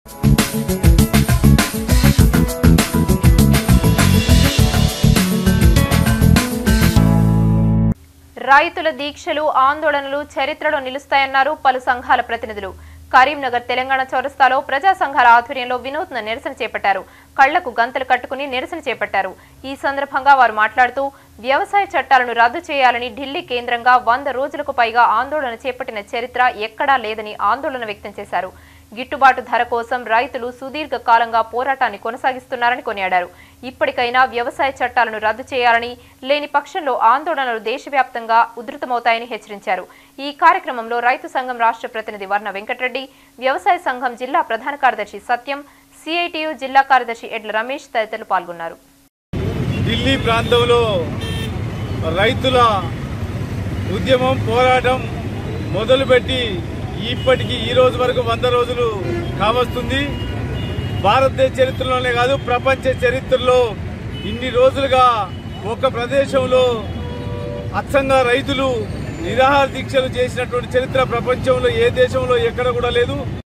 రైతుల దీక్షలు ఆందోళనలు చరిత్రలో నిలుస్తాయన్నారు పలు సంఘాల ప్రతినిధులు కరీంనగర్ తెలంగాణ చౌరస్తాలో ప్రజా సంఘాల ఆధ్వర్యంలో వినూత్న నిరసన చేపట్టారు కళ్లకు గంతలు కట్టుకుని నిరసన చేపట్టారు ఈ సందర్భంగా వారు మాట్లాడుతూ వ్యవసాయ చట్టాలను రద్దు చేయాలని ఢిల్లీ కేంద్రంగా వంద రోజులకు పైగా ఆందోళన చేపట్టిన చరిత్ర ఎక్కడా లేదని ఆందోళన వ్యక్తం చేశారు గిట్టుబాటు ధర కోసం రైతులు సుదీర్ఘ కాలంగా పోరాటాన్ని కొనసాగిస్తున్నారని కొనియాడారు ఇప్పటికైనా వ్యవసాయ చట్టాలను రద్దు చేయాలని లేని పక్షంలో ఆందోళనలు దేశవ్యాప్తంగా ఉధృతమవుతాయని హెచ్చరించారు ఈ కార్యక్రమంలో రైతు సంఘం రాష్ట్ర ప్రతినిధి వర్ణ వెంకటరెడ్డి వ్యవసాయ సంఘం జిల్లా ప్రధాన కార్యదర్శి సత్యం సిఐటియు జిల్లా కార్యదర్శి ఎడ్ల రమేష్ తదితరులు పాల్గొన్నారు ఢిల్లీ ప్రాంతంలో రైతుల ఉద్యమం పోరాటం మొదలుపెట్టి ఇప్పటికి ఈ రోజు వరకు వంద రోజులు కావస్తుంది భారతదేశ చరిత్రలోనే కాదు ప్రపంచ చరిత్రలో ఇన్ని రోజులుగా ఒక ప్రదేశంలో అచ్చంగా రైతులు నిరాహార దీక్షలు చేసినటువంటి చరిత్ర ప్రపంచంలో ఏ దేశంలో ఎక్కడ కూడా లేదు